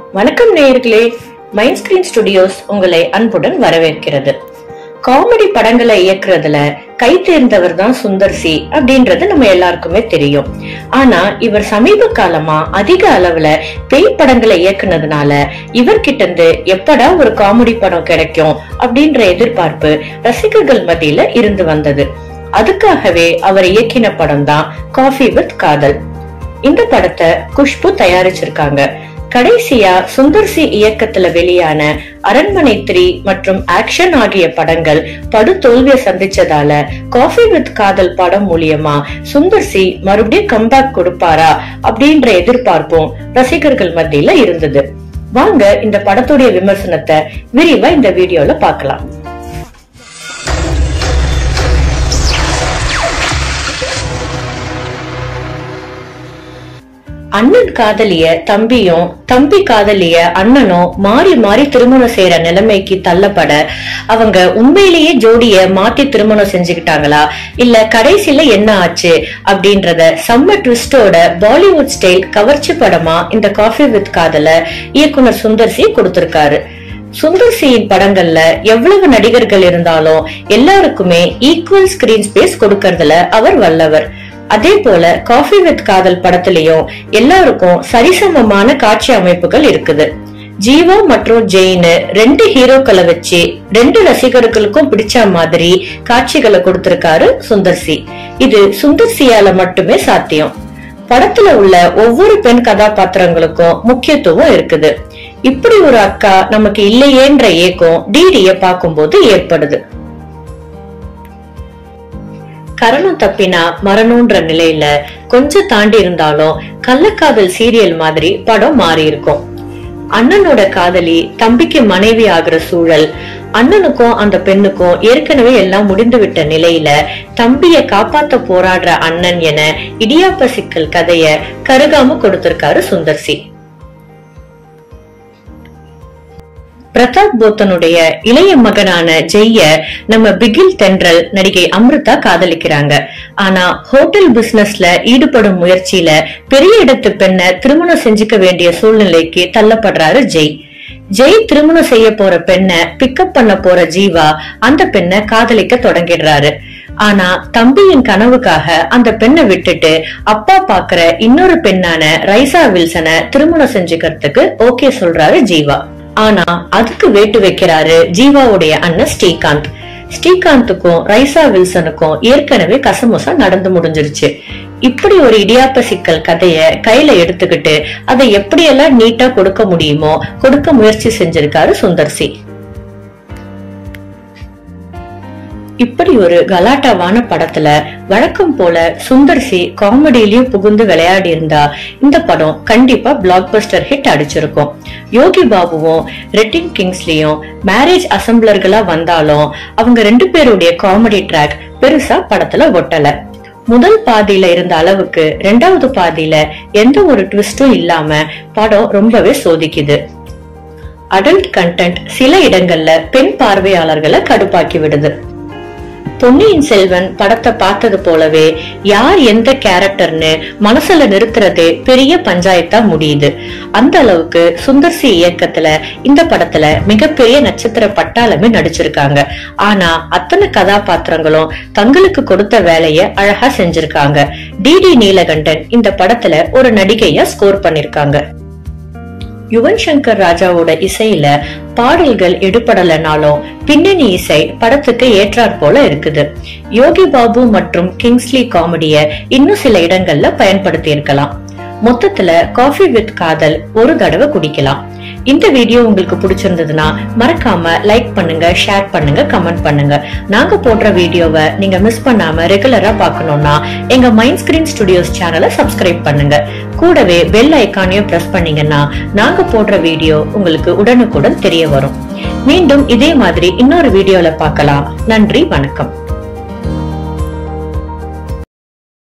வணக்கம் நேயர்களே mind Screen studios உங்களை அன்புடன் வரவேற்கிறது காமெடி படங்களை இயக்குறதுல கை தேர்ந்தவர் தான் சுந்தர் சி அப்படின்றது நம்ம எல்லாருக்குமே தெரியும் ஆனா இவர் சமீப காலமா அதிக அளவுல பேய் படங்களை இயக்குனதுனால இவர்கிட்ட இருந்து எப்படா ஒரு காமெடி படம் கிடைக்கும் அப்படின்ற எதிர்பார்ப்பு ரசிகர்கள் மத்தியில இருந்து வந்தது அதுக்காகவே அவர் இயக்கின படம் தான் காஃபி வித் காதல் இந்த படத்தை குஷ்பு தயாரிச்சிருக்காங்க கடைசியா சுந்தர் சி இயக்கத்துல வெளியான அரண்மனை த்ரீ மற்றும் ஆக்ஷன் ஆகிய படங்கள் படு தோல்வியை சந்திச்சதால காஃபி வித் காதல் படம் மூலியமா சுந்தர் சி மறுபடியும் கம்பேக் கொடுப்பாரா அப்படின்ற எதிர்பார்ப்பும் ரசிகர்கள் மத்தியில இருந்தது வாங்க இந்த படத்துடைய விமர்சனத்தை விரிவா இந்த வீடியோல பார்க்கலாம் அண்ணன் காதலிய தம்பியும் தம்பி காதலிய அண்ணனும் மாறி மாறி திருமணம் செய்யற நிலைமைக்கு தள்ளப்பட அவங்க உண்மையிலேயே ஜோடிய மாத்தி திருமணம் செஞ்சுக்கிட்டாங்களா இல்ல கடைசியில என்ன ஆச்சு அப்படின்றத செம்ம ட்விஸ்டோட பாலிவுட் ஸ்டைல் கவர்ச்சி படமா இந்த காஃபி வித் காதல இயக்குனர் சுந்தர் சி கொடுத்திருக்காரு சுந்தர் சியின் படங்கள்ல எவ்வளவு நடிகர்கள் இருந்தாலும் எல்லாருக்குமே ஈக்குவல் ஸ்கிரீன் ஸ்பேஸ் கொடுக்கறதுல அவர் வல்லவர் அதே போல காஃபி வித் காதல் படத்திலையும் எல்லாருக்கும் சரிசமமான காட்சி அமைப்புகள் இருக்குது ஜீவா மற்றும் ஜெயின் ரெண்டு ஹீரோக்களை வச்சு ரெண்டு ரசிகர்களுக்கும் பிடிச்ச மாதிரி காட்சிகளை கொடுத்திருக்காரு சுந்தர் சி இது சுந்தர் சியால மட்டுமே சாத்தியம் படத்துல உள்ள ஒவ்வொரு பெண் கதாபாத்திரங்களுக்கும் முக்கியத்துவம் இருக்குது இப்படி ஒரு அக்கா நமக்கு இல்லையேன்ற ஏக்கம் டிடிய பார்க்கும்போது ஏற்படுது கரணம் தப்பினா மரணம்ன்ற நிலையில கொஞ்சம் தாண்டி இருந்தாலும் கள்ளக்காதல் சீரியல் மாதிரி படம் மாறி இருக்கும் அண்ணனோட காதலி தம்பிக்கு மனைவி ஆகுற சூழல் அண்ணனுக்கும் அந்த பெண்ணுக்கும் ஏற்கனவே எல்லாம் முடிந்து விட்ட நிலையில தம்பிய காப்பாத்த போராடுற அண்ணன் என இடியாப்ப சிக்கல் கதைய கருகாம கொடுத்திருக்காரு சுந்தர்சி பிரதாப் போத்தனுடைய இளைய மகனான ஜெய்ய நம்ம பிகில் தென்றல் நடிகை அமிர்தா காதலிக்கிறாங்க ஆனா ஹோட்டல் பிசினஸ்ல ஈடுபடும் முயற்சியில பெரிய இடத்து பெண்ணை திருமணம் செஞ்சுக்க வேண்டிய சூழ்நிலைக்கு தள்ளப்படுறாரு ஜெய் ஜெய் திருமணம் செய்ய போற பெண்ணை பிக்கப் பண்ண போற ஜீவா அந்த பெண்ணை காதலிக்க தொடங்கிடுறாரு ஆனா தம்பியின் கனவுக்காக அந்த பெண்ணை விட்டுட்டு அப்பா பாக்குற இன்னொரு பெண்ணான ரைசா வில்சனை திருமணம் செஞ்சுக்கிறதுக்கு ஓகே சொல்றாரு ஜீவா ஆனா அதுக்கு வேட்டு வைக்கிறாரு ஜீவாவுடைய அண்ணன் ஸ்ரீகாந்த் ஸ்ரீகாந்துக்கும் ரைசா வில்சனுக்கும் ஏற்கனவே கசமுசா நடந்து முடிஞ்சிருச்சு இப்படி ஒரு இடியாப்ப சிக்கல் கதைய கையில எடுத்துக்கிட்டு அதை எப்படியெல்லாம் நீட்டா கொடுக்க முடியுமோ கொடுக்க முயற்சி செஞ்சிருக்காரு சுந்தர்சி இப்படி ஒரு கலாட்டாவான படத்துல வழக்கம் போல சுந்தர்சி காமெடியிலயும் புகுந்து விளையாடி இருந்தா இந்த படம் கண்டிப்பா பிளாக் பஸ்டர் ஹிட் அடிச்சிருக்கும் யோகி பாபுவும் ரெட்டின் கிங்ஸ்லயும் மேரேஜ் அசம்பிளர்களா வந்தாலும் அவங்க ரெண்டு பேருடைய காமெடி ட்ராக் பெருசா படத்துல ஒட்டல முதல் பாதியில இருந்த அளவுக்கு ரெண்டாவது பாதியில எந்த ஒரு ட்விஸ்டும் இல்லாம படம் ரொம்பவே சோதிக்குது அடல்ட் கண்டென்ட் சில இடங்கள்ல பெண் பார்வையாளர்களை கடுப்பாக்கி விடுது பொன்னியின் செல்வன் படத்தை பார்த்தது போலவே யார் எந்த கேரக்டர்னு மனசுல நிறுத்துறதே பெரிய பஞ்சாயத்தா முடியுது அந்த அளவுக்கு சுந்தர்சி இயக்கத்துல இந்த படத்துல மிகப்பெரிய நட்சத்திர பட்டாளமே நடிச்சிருக்காங்க ஆனா அத்தனை கதாபாத்திரங்களும் தங்களுக்கு கொடுத்த வேலைய அழகா செஞ்சிருக்காங்க டிடி நீலகண்டன் இந்த படத்துல ஒரு நடிகையா ஸ்கோர் பண்ணிருக்காங்க யுவன் சங்கர் ராஜாவோட இசையில பாடல்கள் எடுபடலனாலும் பின்னணி இசை படத்துக்கு ஏற்றாற் போல இருக்குது யோகி பாபு மற்றும் கிங்ஸ்லி காமெடிய இன்னும் சில இடங்கள்ல பயன்படுத்தி இருக்கலாம் மொத்தத்துல காஃபி வித் காதல் ஒரு தடவை குடிக்கலாம் இந்த வீடியோ உங்களுக்கு பிடிச்சிருந்ததுன்னா மறக்காம லைக் பண்ணுங்க ஷேர் பண்ணுங்க கமெண்ட் பண்ணுங்க நாங்க போடுற வீடியோவை நீங்க மிஸ் பண்ணாம ரெகுலரா பார்க்கணும்னா எங்க மைண்ட் ஸ்கிரீன் ஸ்டுடியோஸ் சேனலை சப்ஸ்கிரைப் பண்ணுங்க கூடவே பெல் ஐக்கானையும் பிரஸ் பண்ணீங்கன்னா நாங்க போடுற வீடியோ உங்களுக்கு உடனுக்குடன் தெரிய வரும் மீண்டும் இதே மாதிரி இன்னொரு வீடியோல பார்க்கலாம் நன்றி வணக்கம்